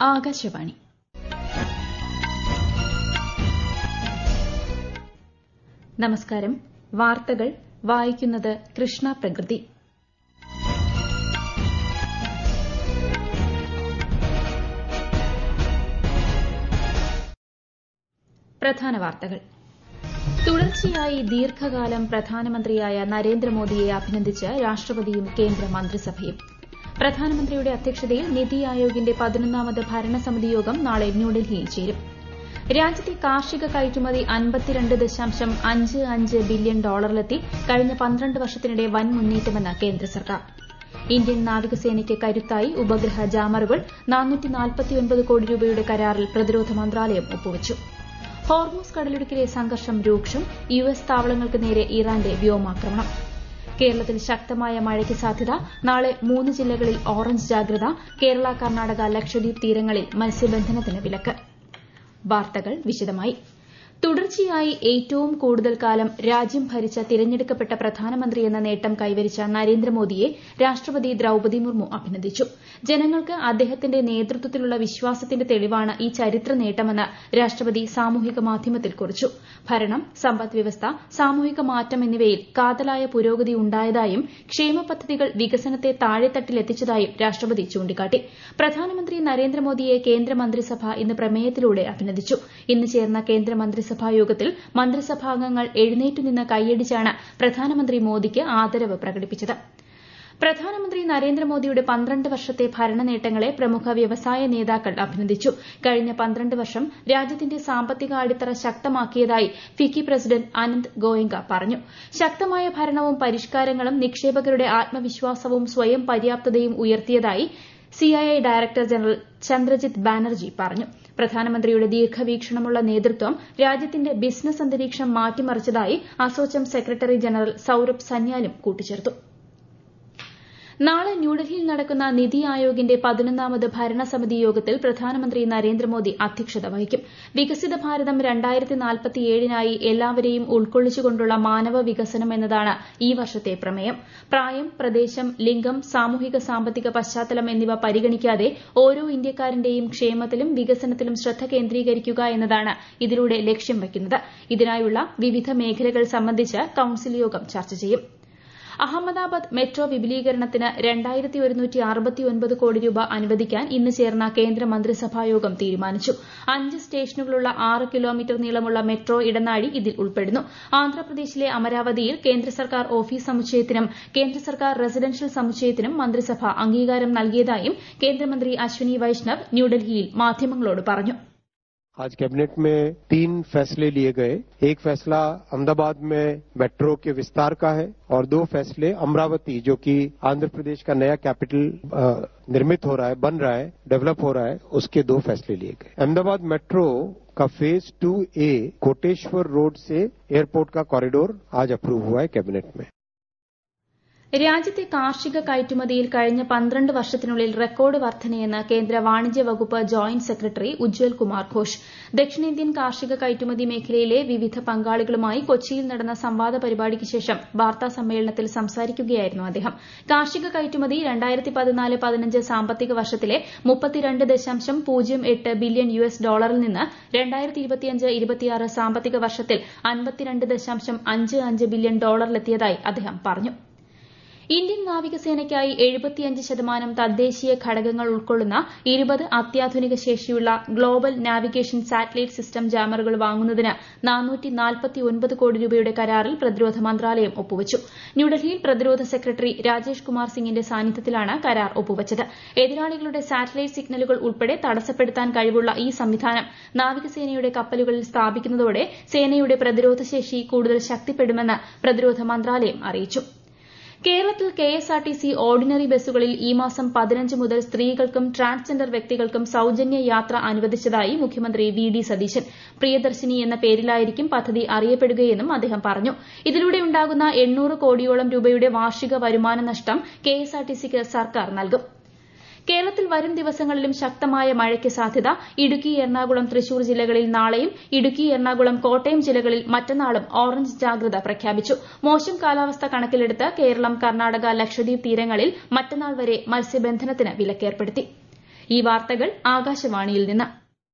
ആകാശവാണി നമസ്കാരം വാർത്തകൾ വായിക്കുന്നത് കൃഷ്ണ പ്രകൃതി പ്രധാന വാർത്തകൾ തുടർച്ചയായി ദീർഘകാലം പ്രധാനമന്ത്രിയായ നരേന്ദ്രമോദിയെ അഭിനന്ദിച്ച് രാഷ്ട്രപതിയും കേന്ദ്ര മന്ത്രിസഭയും പ്രധാനമന്ത്രിയുടെ അധ്യക്ഷതയിൽ നിതി ആയോഗിന്റെ പതിനൊന്നാമത് ഭരണസമിതി യോഗം നാളെ ന്യൂഡൽഹിയിൽ ചേരും രാജ്യത്തെ കാർഷിക കയറ്റുമതി അൻപത്തിരണ്ട് ദശാംശം അഞ്ച് അഞ്ച് ബില്യൺ ഡോളറിലെത്തി കഴിഞ്ഞ പന്ത്രണ്ട് വർഷത്തിനിടെ വൻ മുന്നേറ്റമെന്ന് കേന്ദ്ര സർക്കാർ ഇന്ത്യൻ നാവികസേനയ്ക്ക് കരുത്തായി ഉപഗ്രഹ ജാമറുകൾ കോടി രൂപയുടെ കരാറിൽ പ്രതിരോധ മന്ത്രാലയം ഒപ്പുവച്ചു ഹോർമൂസ് കടലിടുക്കിലെ സംഘർഷം രൂക്ഷം യു എസ് താവളങ്ങൾക്ക് നേരെ ഇറാന്റെ വ്യോമാക്രമണം കേരളത്തിൽ ശക്തമായ മഴയ്ക്ക് സാധ്യത നാളെ മൂന്ന് ജില്ലകളിൽ ഓറഞ്ച് ജാഗ്രത കേരള കർണാടക ലക്ഷദ്വീപ് തീരങ്ങളിൽ മത്സ്യബന്ധനത്തിന് വിലക്ക് വാർത്തകൾ വിശദമായി തുടർച്ചയായി ഏറ്റവും കൂടുതൽ കാലം രാജ്യം ഭരിച്ച തിരഞ്ഞെടുക്കപ്പെട്ട പ്രധാനമന്ത്രിയെന്ന നേട്ടം കൈവരിച്ച നരേന്ദ്രമോദിയെ രാഷ്ട്രപതി ദ്രൌപദി മുർമു അഭിനന്ദിച്ചു ജനങ്ങൾക്ക് അദ്ദേഹത്തിന്റെ നേതൃത്വത്തിലുള്ള വിശ്വാസത്തിന്റെ തെളിവാണ് ഈ ചരിത്ര നേട്ടമെന്ന് രാഷ്ട്രപതി സാമൂഹിക മാധ്യമത്തിൽ കുറിച്ചു ഭരണം സമ്പദ് വ്യവസ്ഥ സാമൂഹിക മാറ്റം എന്നിവയിൽ കാതലായ പുരോഗതി ഉണ്ടായതായും ക്ഷേമ പദ്ധതികൾ വികസനത്തെ താഴെത്തട്ടിലെത്തിച്ചതായും രാഷ്ട്രപതി ചൂണ്ടിക്കാട്ടി പ്രധാനമന്ത്രി നരേന്ദ്രമോദിയെ കേന്ദ്രമന്ത്രിസഭ ഇന്ന് പ്രമേയത്തിലൂടെ അഭിനന്ദിച്ചു ഇന്ന് ചേർന്ന കേന്ദ്രമന്ത്രിസഭാ യോഗത്തിൽ മന്ത്രിസഭാംഗങ്ങൾ എഴുന്നേറ്റുനിന്ന് കൈയടിച്ചാണ് പ്രധാനമന്ത്രി മോദിക്ക് ആദരവ് പ്രകടിപ്പിച്ചത് പ്രധാനമന്ത്രി നരേന്ദ്രമോദിയുടെ പന്ത്രണ്ട് വർഷത്തെ ഭരണ നേട്ടങ്ങളെ പ്രമുഖ വ്യവസായ നേതാക്കൾ അഭിനന്ദിച്ചു കഴിഞ്ഞ പന്ത്രണ്ട് വർഷം രാജ്യത്തിന്റെ സാമ്പത്തിക അടിത്തറ ശക്തമാക്കിയതായി ഫിക്കി പ്രസിഡന്റ് അനന്ത് ഗോയങ്ക പറഞ്ഞു ശക്തമായ ഭരണവും പരിഷ്കാരങ്ങളും നിക്ഷേപകരുടെ ആത്മവിശ്വാസവും സ്വയം പര്യാപ്തതയും ഉയർത്തിയതായി CII director general Chandrajit Banerjee പറഞ്ഞു പ്രധാനമന്ത്രിയുടെ ദീർഘവീക്ഷണമുള്ള നേതൃത്വം രാജ്യത്തിന്റെ ബിസിനസ് അന്തരീക്ഷം മാറ്റിമറിച്ചതായി അസോചം സെക്രട്ടറി ജനറൽ സൌരഭ് സന്യാലും കൂട്ടിച്ചേർത്തു നാളെ ന്യൂഡൽഹിയിൽ നടക്കുന്ന നിതി ആയോഗിന്റെ പതിനൊന്നാമത് ഭരണസമിതി യോഗത്തിൽ പ്രധാനമന്ത്രി നരേന്ദ്രമോദി അധ്യക്ഷത വഹിക്കും വികസിത ഭാരതം നായി എല്ലാവരെയും ഉൾക്കൊള്ളിച്ചുകൊണ്ടുള്ള മാനവ വികസനം എന്നതാണ് ഈ വർഷത്തെ പ്രമേയം പ്രായം പ്രദേശം ലിംഗം സാമൂഹിക സാമ്പത്തിക പശ്ചാത്തലം എന്നിവ പരിഗണിക്കാതെ ഓരോ ഇന്ത്യക്കാരന്റെയും ക്ഷേമത്തിലും വികസനത്തിലും ശ്രദ്ധ കേന്ദ്രീകരിക്കുക എന്നതാണ് ഇതിലൂടെ ലക്ഷ്യം വയ്ക്കുന്നത് ഇതിനായുള്ള വിവിധ മേഖലകൾ സംബന്ധിച്ച് കൌൺസിൽ യോഗം ചർച്ച ചെയ്യും അഹമ്മദാബാദ് മെട്രോ വിപുലീകരണത്തിന് കോടി രൂപ അനുവദിക്കാൻ ഇന്ന് ചേർന്ന കേന്ദ്ര മന്ത്രിസഭായോഗം തീരുമാനിച്ചു അഞ്ച് സ്റ്റേഷനുകളുള്ള ആറ് കിലോമീറ്റർ നീളമുള്ള മെട്രോ ഇടനാഴി ഇതിൽ ഉൾപ്പെടുന്നു ആന്ധ്രാപ്രദേശിലെ അമരാവതിയിൽ കേന്ദ്ര സർക്കാർ ഓഫീസ് സമുച്ചയത്തിനും കേന്ദ്ര സർക്കാർ റെസിഡൻഷ്യൽ സമുച്ചയത്തിനും മന്ത്രിസഭ അംഗീകാരം നൽകിയതായും കേന്ദ്രമന്ത്രി അശ്വനി വൈഷ്ണവ് ന്യൂഡൽഹിയിൽ മാധ്യമങ്ങളോട് പറഞ്ഞു आज कैबिनेट में तीन फैसले लिए गए एक फैसला अहमदाबाद में मेट्रो के विस्तार का है और दो फैसले अमरावती जो कि आंध्र प्रदेश का नया कैपिटल निर्मित हो रहा है बन रहा है डेवलप हो रहा है उसके दो फैसले लिए गए अहमदाबाद मेट्रो का phase two A Koteshwar road से एयरपोर्ट का कॉरिडोर आज अप्रूव हुआ है कैबिनेट में രാജ്യത്തെ കാർഷിക കയറ്റുമതിയിൽ കഴിഞ്ഞ പന്ത്രണ്ട് വർഷത്തിനുള്ളിൽ റെക്കോർഡ് വർധനയെന്ന് കേന്ദ്ര വാണിജ്യ വകുപ്പ് ജോയിന്റ് സെക്രട്ടറി ഉജ്വൽ കുമാർ ഘോഷ് ദക്ഷിണേന്ത്യൻ കാർഷിക കയറ്റുമതി മേഖലയിലെ വിവിധ പങ്കാളികളുമായി കൊച്ചിയിൽ നടന്ന സംവാദ പരിപാടിക്ക് ശേഷം വാർത്താ സമ്മേളനത്തിൽ സംസാരിക്കുകയായിരുന്നു അദ്ദേഹം കാർഷിക കയറ്റുമതി സാമ്പത്തിക വർഷത്തിലെ മുപ്പത്തിരണ്ട് ദശാംശം പൂജ്യം എട്ട് ബില്യൺ യു എസ് ഡോളറിൽ നിന്ന് സാമ്പത്തിക വർഷത്തിൽ അൻപത്തിരണ്ട് ദശാംശം അഞ്ച് അഞ്ച് ബില്യൺ ഡോളറിലെത്തിയതായി അദ്ദേഹം പറഞ്ഞു ഇന്ത്യൻ നാവികസേനയ്ക്കായി എഴുപത്തിയഞ്ച് ശതമാനം തദ്ദേശീയ ഘടകങ്ങൾ ഉൾക്കൊള്ളുന്ന ഇരുപത് അത്യാധുനിക ശേഷിയുള്ള ഗ്ലോബൽ നാവിഗേഷൻ സാറ്റലൈറ്റ് സിസ്റ്റം ജാമറുകൾ വാങ്ങുന്നതിന് കോടി രൂപയുടെ കരാറിൽ പ്രതിരോധ മന്ത്രാലയം ഒപ്പുവച്ചു ന്യൂഡൽഹിയിൽ പ്രതിരോധ സെക്രട്ടറി രാജേഷ് കുമാർ സിംഗിന്റെ സാന്നിധ്യത്തിലാണ് കരാർ ഒപ്പുവച്ചത് എതിരാളികളുടെ സാറ്റലൈറ്റ് സിഗ്നലുകൾ ഉൾപ്പെടെ തടസ്സപ്പെടുത്താൻ കഴിവുള്ള ഈ സംവിധാനം നാവികസേനയുടെ കപ്പലുകളിൽ സ്ഥാപിക്കുന്നതോടെ സേനയുടെ പ്രതിരോധശേഷി കൂടുതൽ ശക്തിപ്പെടുമെന്ന് പ്രതിരോധ മന്ത്രാലയം അറിയിച്ചു കേരളത്തിൽ കെഎസ്ആർടിസി ഓർഡിനറി ബസ്സുകളിൽ ഈ മാസം പതിനഞ്ച് മുതൽ സ്ത്രീകൾക്കും ട്രാൻസ്ജെൻഡർ വ്യക്തികൾക്കും സൌജന്യ യാത്ര അനുവദിച്ചതായി മുഖ്യമന്ത്രി വി ഡി സതീശൻ പ്രിയദർശിനി എന്ന പേരിലായിരിക്കും പദ്ധതി അറിയപ്പെടുകയെന്നും അദ്ദേഹം പറഞ്ഞു ഇതിലൂടെ ഉണ്ടാകുന്ന എണ്ണൂറ് കോടിയോളം രൂപയുടെ വാർഷിക വരുമാന നഷ്ടം കെഎസ്ആർടിസിക്ക് സർക്കാർ നൽകും കേരളത്തിൽ വരും ദിവസങ്ങളിലും ശക്തമായ മഴയ്ക്ക് സാധ്യത ഇടുക്കി എറണാകുളം തൃശൂർ ജില്ലകളിൽ നാളെയും ഇടുക്കി എറണാകുളം കോട്ടയം ജില്ലകളിൽ മറ്റന്നാളും ഓറഞ്ച് ജാഗ്രത പ്രഖ്യാപിച്ചു മോശം കാലാവസ്ഥ കണക്കിലെടുത്ത് കേരളം കർണാടക ലക്ഷദ്വീപ് തീരങ്ങളിൽ മറ്റന്നാൾ വരെ മത്സ്യബന്ധനത്തിന് വിലക്കേർപ്പെടുത്തി ഈ വാർത്തകൾ ആകാശവാണിയിൽ നിന്ന്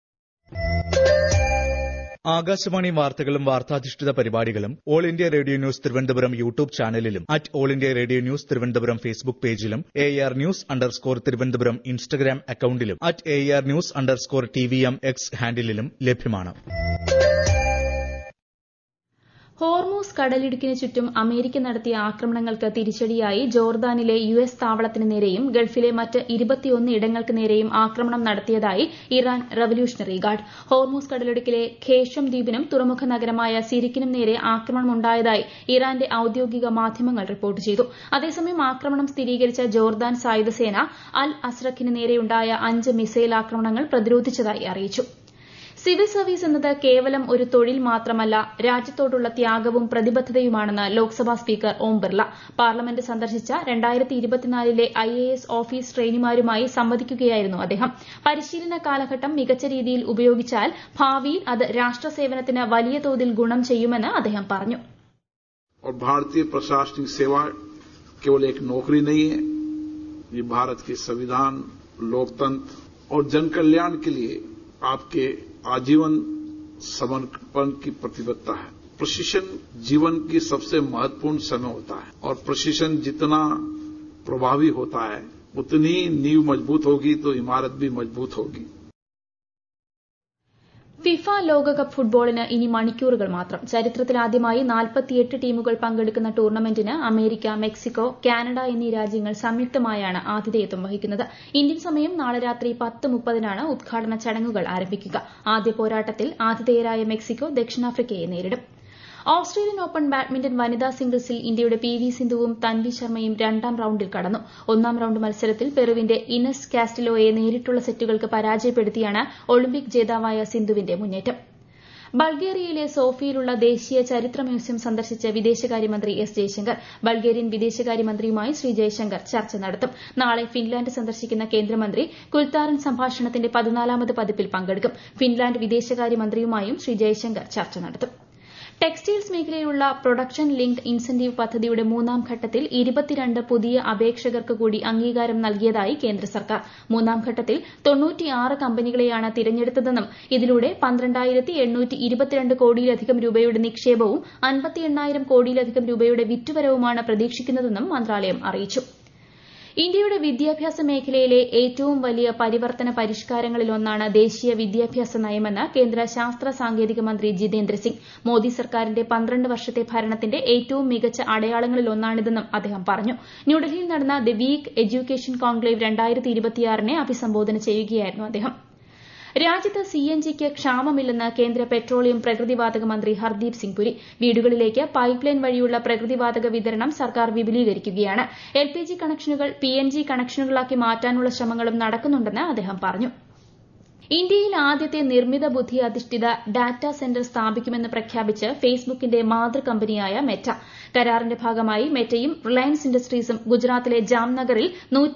ആകാശവാണി വാർത്തകളും വാർത്താധിഷ്ഠിത പരിപാടികളും all India radio news Thiruvananthapuram YouTube ചാനലിലും at all India radio news Thiruvananthapuram Facebook പേജിലും A R news underscore Thiruvananthapuram Instagram അക്കൌണ്ടിലും at A R news underscore T V M X ഹാൻഡിലും ലഭ്യമാണ് ഹോർമൂസ് കടലിടുക്കിന് ചുറ്റും അമേരിക്ക നടത്തിയ ആക്രമണങ്ങൾക്ക് തിരിച്ചടിയായി ജോർദാനിലെ യു എസ് താവളത്തിന് നേരെയും ഗൾഫിലെ മറ്റ് ഇരുപത്തിയൊന്ന് ഇടങ്ങൾക്ക് നേരെയും ആക്രമണം നടത്തിയതായി ഇറാൻ റവല്യൂഷണറി ഗാർഡ് ഹോർമൂസ് കടലിടുക്കിലെ ഖേഷം ദ്വീപിനും തുറമുഖ നഗരമായ സിരിക്കിനും നേരെ ആക്രമണമുണ്ടായതായി ഇറാന്റെ ഔദ്യോഗിക മാധ്യമങ്ങൾ റിപ്പോർട്ട് ചെയ്തു അതേസമയം ആക്രമണം സ്ഥിരീകരിച്ച ജോർദാൻ സായുധസേന അൽ അസ്രഖിന് നേരെയുണ്ടായ അഞ്ച് മിസൈൽ ആക്രമണങ്ങൾ പ്രതിരോധിച്ചതായി അറിയിച്ചു സിവിൽ സർവീസ് എന്നത് കേവലം ഒരു തൊഴിൽ മാത്രമല്ല രാജ്യത്തോടുള്ള ത്യാഗവും പ്രതിബദ്ധതയുമാണെന്ന് ലോക്സഭാ സ്പീക്കർ ഓം ബിർള പാർലമെന്റ് സന്ദർശിച്ച ലെ ഐ എ എസ് ഓഫീസ് ട്രെയിനിമാരുമായി സംവദിക്കുകയായിരുന്നു അദ്ദേഹം പരിശീലന കാലഘട്ടം മികച്ച രീതിയിൽ ഉപയോഗിച്ചാൽ ഭാവിയിൽ അത് രാഷ്ട്ര സേവനത്തിന് വലിയ തോതിൽ ഗുണം ചെയ്യുമെന്ന് അദ്ദേഹം പറഞ്ഞു और भारतीय प्रशासनिक सेवा केवल एक नौकरी नहीं है ये भारत के संविधान लोकतंत्र और जन कल्याण के लिए आपके आजीवन समर्पण की प्रतिबद्धता है प्रशिक्षण जीवन की सबसे महत्वपूर्ण समय होता है और प्रशिक्षण जितना प्रभावी होता है उतनी नींव मजबूत होगी तो इमारत भी मजबूत होगी ഫിഫ ലോകകപ്പ് ഫുട്ബോളിന് ഇനി മണിക്കൂറുകൾ മാത്രം ചരിത്രത്തിലാദ്യമായി നാൽപ്പത്തിയെട്ട് ടീമുകൾ പങ്കെടുക്കുന്ന ടൂർണമെന്റിന് അമേരിക്ക മെക്സിക്കോ കാനഡ എന്നീ രാജ്യങ്ങൾ സംയുക്തമായാണ് ആതിഥേയത്വം വഹിക്കുന്നത് ഇന്ത്യൻ സമയം നാളെ രാത്രി പത്ത് മുപ്പതിനാണ് ഉദ്ഘാടന ചടങ്ങുകൾ ആരംഭിക്കുക ആദ്യ പോരാട്ടത്തിൽ ആതിഥേയരായ മെക്സിക്കോ ദക്ഷിണാഫ്രിക്കയെ നേരിടും ഓസ്ട്രേലിയൻ ഓപ്പൺ ബാഡ്മിന്റൺ വനിതാ സിംഗിൾസിൽ ഇന്ത്യയുടെ പി വി സിന്ധുവും തൻവി ശർമ്മയും രണ്ടാം റൌണ്ടിൽ കടന്നു ഒന്നാം റൌണ്ട് മത്സരത്തിൽ പെറുവിന്റെ ഇനസ് കാസ്റ്റിലോയെ നേരിട്ടുള്ള സെറ്റുകൾക്ക് പരാജയപ്പെടുത്തിയാണ് ഒളിമ്പിക് ജേതാവായ സിന്ധുവിന്റെ മുന്നേറ്റം ബൾഗേറിയയിലെ സോഫിയയിലുള്ള ദേശീയ ചരിത്ര മ്യൂസിയം സന്ദർശിച്ച വിദേശകാര്യമന്ത്രി എസ് ജയശങ്കർ ബൾഗേറിയൻ വിദേശകാര്യമന്ത്രിയുമായി ശ്രീ ജയശങ്കർ ചർച്ച നടത്തും നാളെ ഫിൻലാൻഡ് സന്ദർശിക്കുന്ന കേന്ദ്രമന്ത്രി കുൽത്താരൻ സംഭാഷണത്തിന്റെ പതിനാലാമത് പതിപ്പിൽ പങ്കെടുക്കും ഫിൻലാൻഡ് വിദേശകാര്യമന്ത്രിയുമായും ശ്രീ ജയശങ്കർ ചർച്ച നടത്തും ടെക്സ്റ്റൈൽസ് മേഖലയിലുള്ള പ്രൊഡക്ഷൻ ലിങ്ക്ഡ് ഇൻസെന്റീവ് പദ്ധതിയുടെ മൂന്നാം ഘട്ടത്തിൽ ഇരുപത്തിരണ്ട് പുതിയ അപേക്ഷകർക്ക് കൂടി അംഗീകാരം നൽകിയതായി കേന്ദ്ര സർക്കാർ മൂന്നാം ഘട്ടത്തിൽ തൊണ്ണൂറ്റിയാറ് കമ്പനികളെയാണ് തിരഞ്ഞെടുത്തതെന്നും ഇതിലൂടെ പന്ത്രണ്ടായിരത്തി എണ്ണൂറ്റി ഇരുപത്തിരണ്ട് കോടിയിലധികം രൂപയുടെ നിക്ഷേപവും അൻപത്തി എണ്ണായിരം കോടിയിലധികം രൂപയുടെ വിറ്റുവരവുമാണ് പ്രതീക്ഷിക്കുന്നതെന്നും മന്ത്രാലയം അറിയിച്ചു ഇന്ത്യയുടെ വിദ്യാഭ്യാസ മേഖലയിലെ ഏറ്റവും വലിയ പരിവർത്തന പരിഷ്കാരങ്ങളിലൊന്നാണ് ദേശീയ വിദ്യാഭ്യാസ നയമെന്ന് കേന്ദ്ര ശാസ്ത്ര സാങ്കേതിക മന്ത്രി ജിതേന്ദ്ര സിംഗ് മോദി സർക്കാരിന്റെ പന്ത്രണ്ട് വർഷത്തെ ഭരണത്തിന്റെ ഏറ്റവും മികച്ച അടയാളങ്ങളിലൊന്നാണിതെന്നും അദ്ദേഹം പറഞ്ഞു ന്യൂഡൽഹിയിൽ നടന്ന ദി വീക്ക് എഡ്യൂക്കേഷൻ കോൺക്ലേവ് രണ്ടായിരത്തി ഇരുപത്തിയാറിനെ അഭിസംബോധന ചെയ്യുകയായിരുന്നു അദ്ദേഹം രാജ്യത്ത് സി എൻ ജിക്ക് ക്ഷാമമില്ലെന്ന് കേന്ദ്ര പെട്രോളിയം പ്രകൃതിവാതക മന്ത്രി ഹർദീപ് സിംഗ് പുരി വീടുകളിലേക്ക് പൈപ്പ് ലൈൻ വഴിയുള്ള പ്രകൃതിവാതക വിതരണം സർക്കാർ വിപുലീകരിക്കുകയാണ് എൽ പി ജി കണക്ഷനുകൾ പി എൻ ജി കണക്ഷനുകളാക്കി മാറ്റാനുള്ള ശ്രമങ്ങളും നടക്കുന്നുണ്ടെന്ന് അദ്ദേഹം പറഞ്ഞു ഇന്ത്യയിൽ ആദ്യത്തെ നിർമ്മിത ബുദ്ധി അധിഷ്ഠിത ഡാറ്റാ സെന്റർ സ്ഥാപിക്കുമെന്ന് പ്രഖ്യാപിച്ച് ഫേസ്ബുക്കിന്റെ മാതൃകമ്പനിയായ മെറ്റ കരാറിന്റെ ഭാഗമായി മെറ്റയും റിലയൻസ് ഇൻഡസ്ട്രീസും ഗുജറാത്തിലെ ജാംനഗറിൽ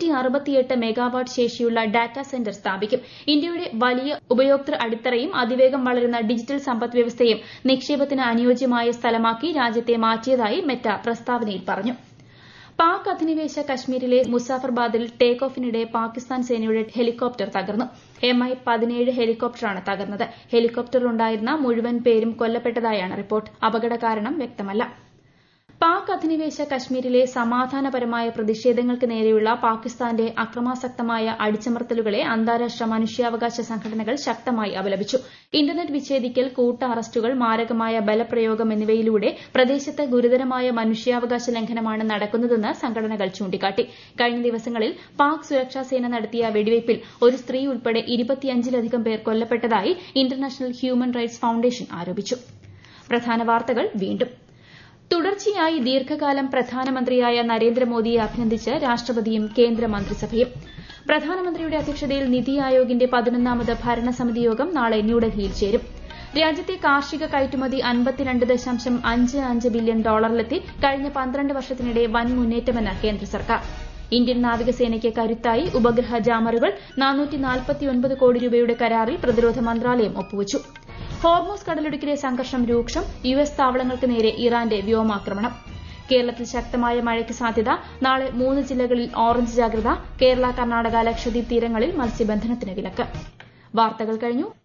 മെഗാവാട്ട് ശേഷിയുള്ള ഡാറ്റാ സെന്റർ സ്ഥാപിക്കും ഇന്ത്യയുടെ വലിയ ഉപയോക്തൃ അടിത്തറയും അതിവേഗം വളരുന്ന ഡിജിറ്റൽ സമ്പദ് വ്യവസ്ഥയും നിക്ഷേപത്തിന് അനുയോജ്യമായ സ്ഥലമാക്കി രാജ്യത്തെ മാറ്റിയതായി മെറ്റ പ്രസ്താവനയിൽ പറഞ്ഞു പാക് അധിനിവേശ കശ്മീരിലെ മുസാഫർബാദിൽ ടേക്ക് ഓഫിനിടെ പാകിസ്ഥാൻ സേനയുടെ ഹെലികോപ്റ്റർ തകർന്നു എം ഐ പതിനേഴ് ഹെലികോപ്റ്ററാണ് തകർന്നത് ഹെലികോപ്റ്ററിലുണ്ടായിരുന്ന മുഴുവൻ പേരും കൊല്ലപ്പെട്ടതായാണ് റിപ്പോർട്ട് അപകട കാരണം വ്യക്തമല്ല പാക് അധിനിവേശ കശ്മീരിലെ സമാധാനപരമായ പ്രതിഷേധങ്ങൾക്ക് നേരെയുള്ള പാകിസ്ഥാന്റെ അക്രമാസക്തമായ അടിച്ചമർത്തലുകളെ അന്താരാഷ്ട്ര മനുഷ്യാവകാശ സംഘടനകൾ ശക്തമായി അപലപിച്ചു ഇന്റർനെറ്റ് വിച്ഛേദിക്കൽ കൂട്ട അറസ്റ്റുകൾ മാരകമായ ബലപ്രയോഗം എന്നിവയിലൂടെ പ്രദേശത്ത് ഗുരുതരമായ മനുഷ്യാവകാശ ലംഘനമാണ് നടക്കുന്നതെന്ന് സംഘടനകൾ ചൂണ്ടിക്കാട്ടി കഴിഞ്ഞ ദിവസങ്ങളിൽ പാക് സുരക്ഷാ സേന നടത്തിയ വെടിവയ്പിൽ ഒരു സ്ത്രീ ഉൾപ്പെടെ ഇരുപത്തിയഞ്ചിലധികം പേർ കൊല്ലപ്പെട്ടതായി ഇന്റർനാഷണൽ ഹ്യൂമൻ റൈറ്റ്സ് ഫൌണ്ടേഷൻ ആരോപിച്ചു പ്രധാന വാർത്തകൾ വീണ്ടും തുടർച്ചയായി ദീർഘകാലം പ്രധാനമന്ത്രിയായ നരേന്ദ്രമോദിയെ അഭിനന്ദിച്ച് രാഷ്ട്രപതിയും കേന്ദ്രമന്ത്രിസഭയും പ്രധാനമന്ത്രിയുടെ അധ്യക്ഷതയിൽ നിതി ആയോഗിന്റെ പതിനൊന്നാമത് ഭരണസമിതി യോഗം നാളെ ന്യൂഡൽഹിയിൽ ചേരും രാജ്യത്തെ കാർഷിക കയറ്റുമതി അൻപത്തിരണ്ട് ദശാംശം അഞ്ച് അഞ്ച് ബില്യൺ ഡോളറിലെത്തി കഴിഞ്ഞ പന്ത്രണ്ട് വർഷത്തിനിടെ വൻ മുന്നേറ്റമെന്ന് കേന്ദ്ര സർക്കാർ ഇന്ത്യൻ നാവികസേനയ്ക്ക് കരുത്തായി ഉപഗ്രഹ ജാമറുകൾ കോടി രൂപയുടെ കരാറിൽ പ്രതിരോധ മന്ത്രാലയം ഒപ്പുവച്ചു ഹോർമോസ് കടലിടുക്കിലെ സംഘർഷം രൂക്ഷം യു എസ് താവളങ്ങൾക്ക് നേരെ ഇറാന്റെ വ്യോമാക്രമണം കേരളത്തിൽ ശക്തമായ മഴയ്ക്ക് സാധ്യത നാളെ മൂന്ന് ജില്ലകളിൽ ഓറഞ്ച് ജാഗ്രത കേരള കർണാടക ലക്ഷദ്വീപ് തീരങ്ങളിൽ മത്സ്യബന്ധനത്തിന് വിലക്ക് വാർത്തകൾ കഴിഞ്ഞു